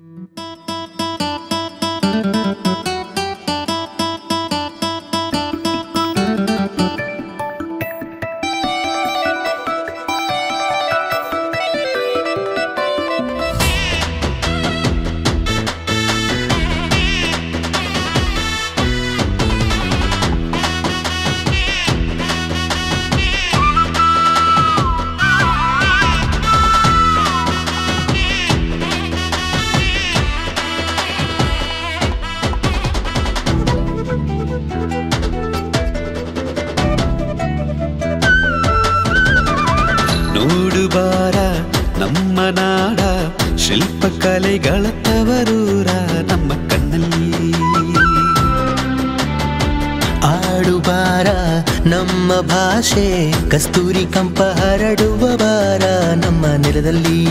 ನೋಡು ಬಾರ ನಮ್ಮ ನಾಡ ಶಿಲ್ಪಕಲೆಗಳ ತವರೂರ ನಮ್ಮ ಕಣ್ಣಲ್ಲಿ ಆಡುಬಾರ ನಮ್ಮ ಭಾಷೆ ಕಸ್ತೂರಿ ಕಂಪ ಹರಡುವ ಬಾರ ನಮ್ಮ ನೆಲದಲ್ಲಿ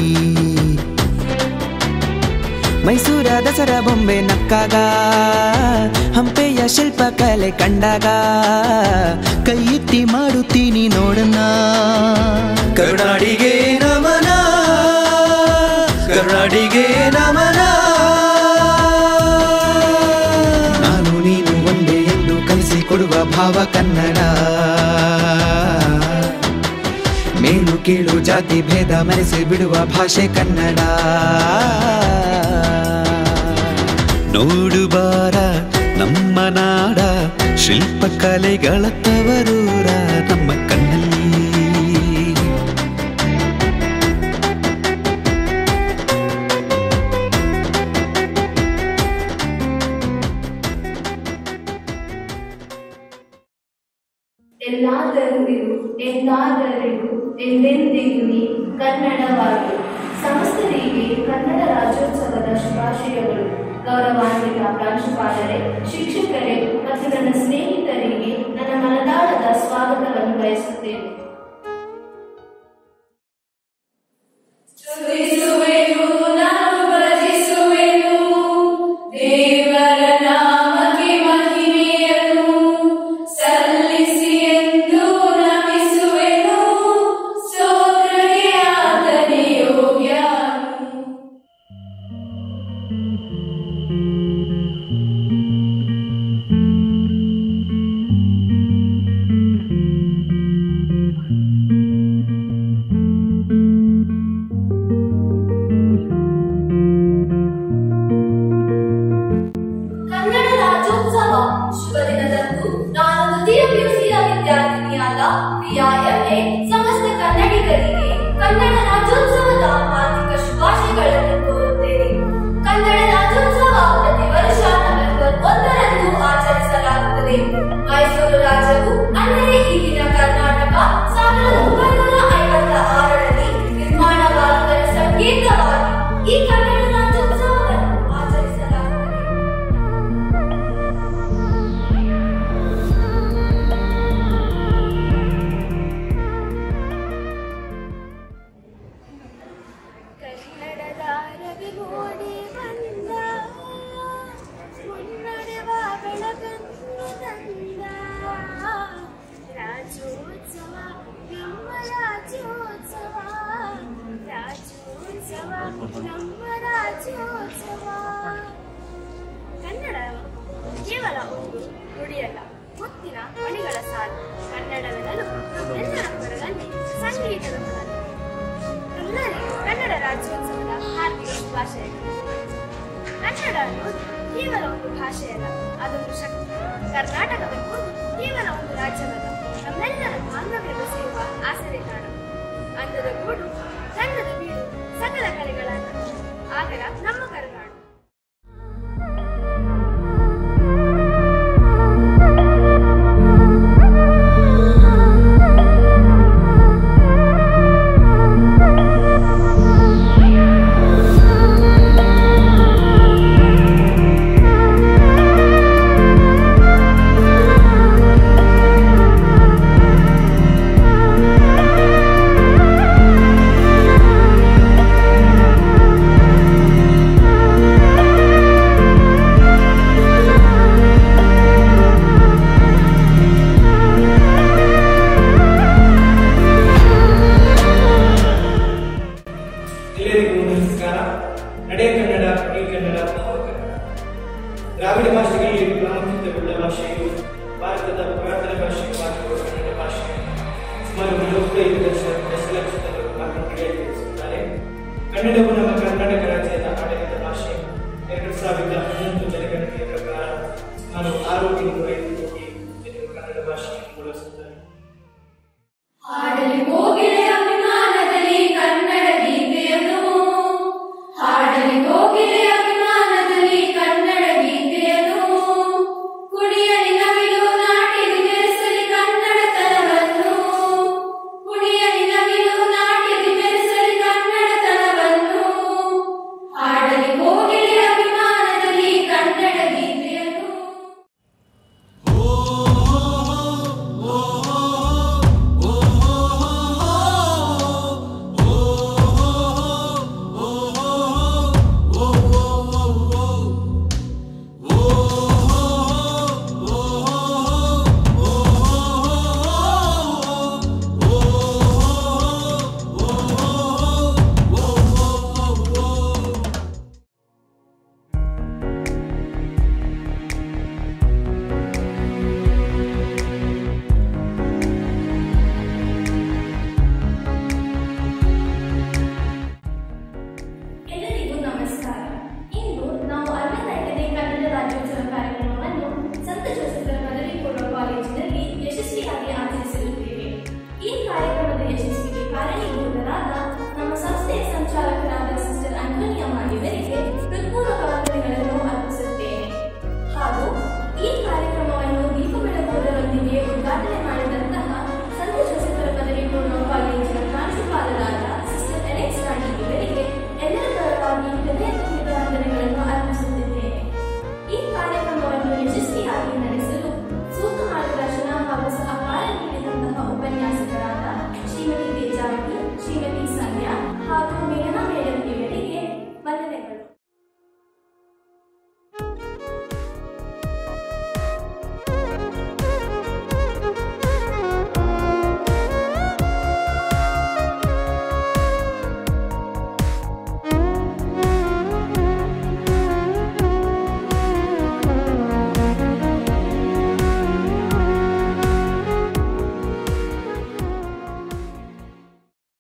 ಮೈಸೂರ ದಸರಾ ಬೊಂಬೆ ನಕ್ಕಾಗ ಹಂಪೆಯ ಶಿಲ್ಪಕಲೆ ಕಂಡಾಗ ಕೈ ಎತ್ತಿ ಮಾಡುತ್ತೀನಿ ನೋಡಣ್ಣ ಕರುನಾಡಿಗೆ ನಮನ ಕರುನಾಡಿಗೆ ನಮನ ನಾನು ನೀನು ಒಂದೇ ಎಂದು ಕಲಿಸಿಕೊಡುವ ಭಾವ ಕನ್ನಡ ಮೇಲು ಕೀಳು ಜಾತಿ ಭೇದ ಮರೆಸಿ ಬಿಡುವ ಭಾಷೆ ಕನ್ನಡ ನೋಡು ಬಾರ ನಮ್ಮ ನಾಡ ಶಿಲ್ಪಕಲೆಗಳ ತವರೂರ ನಮ್ಮ ಕಣ್ಣಲ್ಲಿ ಎಲ್ಲಾದರೂ ಇರು ಎಂದಾದರಿಗೂ ಎಂದೆಂದಿಗೂ ನೀ ಕನ್ನಡವಾಗಿ ಸಮಸ್ತರಿಗೆ ಕನ್ನಡ ರಾಜ್ಯೋತ್ಸವದ ಶುಭಾಶಯಗಳು ಗೌರವಾನ್ವಿತ ಪ್ರಾಂಶುಪಾಲರೇ ಶಿಕ್ಷಕರೇ ಮತ್ತು ನನ್ನ ಸ್ನೇಹಿತರಿಗೆ ನನ್ನ ಮನದಾಳದ ಸ್ವಾಗತವನ್ನು ಬಯಸುತ್ತೇನೆ ಸ್ತುತಿಸುವೆನು ನಾನು ಭಜಿಸುವೆನು ದೇವರ ನಾಮಕ್ಕೆ ಮಹಿಮೆಯನ್ನು ಸಲ್ಲಿಸಿ ಎಂದು ನಮಿಸುವೆನು ಸ್ತೋತ್ರಕ್ಕೆ ಆತನೇ ಯೋಗ್ಯನು ಕನ್ನಡ ರಾಜ್ಯೋತ್ಸವ ಶುಭ ದಿನದಂದು ನಾನು ತೃತೀಯ ಪಿಯುಸಿಯ ವಿದ್ಯಾರ್ಥಿನಿಯಾದ ಪ್ರಿಯಾ ಎಂಎ ಸಮಸ್ತ ಕನ್ನಡಿಗರಿಗೆ ಕನ್ನಡ ರಾಜ್ಯೋತ್ಸವದ ಹಾರ್ದಿಕ ಶುಭಾಶಯಗಳನ್ನು ಕೋರುತ್ತೇನೆ ಕನ್ನಡ ರಾಜ್ಯೋತ್ಸವ ಪ್ರತಿ ವರ್ಷ ನವೆಂಬರ್ ಒಂದರಂದು ಆಚರಿಸಲಾಗುತ್ತದೆ ಮೈಸೂರು ರಾಜ್ಯವು ಅಂದರೆ ಈಗಿನ ಕರ್ನಾಟಕ ಸಾವಿರದ ಒಂಬೈನೂರ ಐವತ್ತ ಆರರಲ್ಲಿ ನಿರ್ಮಾಣವಾಗುವುದರ ಸಂಕೇತವಾಗಿ ಈ ಕನ್ನಡ ರಾಜ್ಯೋತ್ಸವವನ್ನು ಆಚರಿಸಲಾಗುತ್ತದೆ ಕನ್ನಡದ ರವಿಗೋಡಿ ಬಂದ ಮುನ್ನಡೆವ ಬೆಳಗನ್ನು ತಂದ ರಾಜ್ಯೋತ್ಸವ ನಮ್ಮ ರಾಜ್ಯೋತ್ಸವ ರಾಜ್ಯೋತ್ಸವ ನಮ್ಮ ರಾಜ್ಯೋತ್ಸವ ಕನ್ನಡ ಕೇವಲ ಒಂದು ನುಡಿಯಲ್ಲ ಮುತ್ತಿನ ಮಣಿಗಳ ಸಾಲು ಕನ್ನಡವೆನ್ನಲು ನಮ್ಮೆಲ್ಲರ ಕೊರಗಲ್ಲಿ ಸಂಗೀತದ ಕೊರಲು ಎಲ್ಲರಿಗೂ ಕನ್ನಡ ರಾಜ್ಯೋತ್ಸವದ ಹಾರ್ದಿಕ ಶುಭಾಶಯಗಳು ಕನ್ನಡ ಅನ್ನೋದು ಕೇವಲ ಒಂದು ಭಾಷೆಯಲ್ಲ ಅದೊಂದು ಶಕ್ತಿ ಕರ್ನಾಟಕವೆಂಬುದು ಕೇವಲ ಒಂದು ರಾಜ್ಯವಲ್ಲ ನಮ್ಮೆಲ್ಲರ ಬಾಂಧವ್ಯ ಬೆಸೆಯುವ ಆಸರೆ ತಾಣ ಅಂದದ ಗೂಡು ಚಂದದ ಬೀಡು ಸಕಲ ಕಲೆಗಳ ಆಗರ ನಮ್ಮ ಕರುನಾಡು ಿ ಕನ್ನಡವು ನಮ್ಮ ಕರ್ನಾಟಕ ರಾಜ್ಯದ ಆಡಳಿತ ಭಾಷೆ ಎರಡು ಸಾವಿರದ ಹನ್ನೊಂದು ಜನಗಣತಿಯ ಪ್ರಕಾರ ನಾನು ಆರೋಗ್ಯ ಐದು ಕೋಟಿ ಜನರು ಕನ್ನಡ ಭಾಷೆಯನ್ನು ಬಳಸುತ್ತಾರೆ ಹಾಡಲಿ ಹೋಗಿಳೆಯ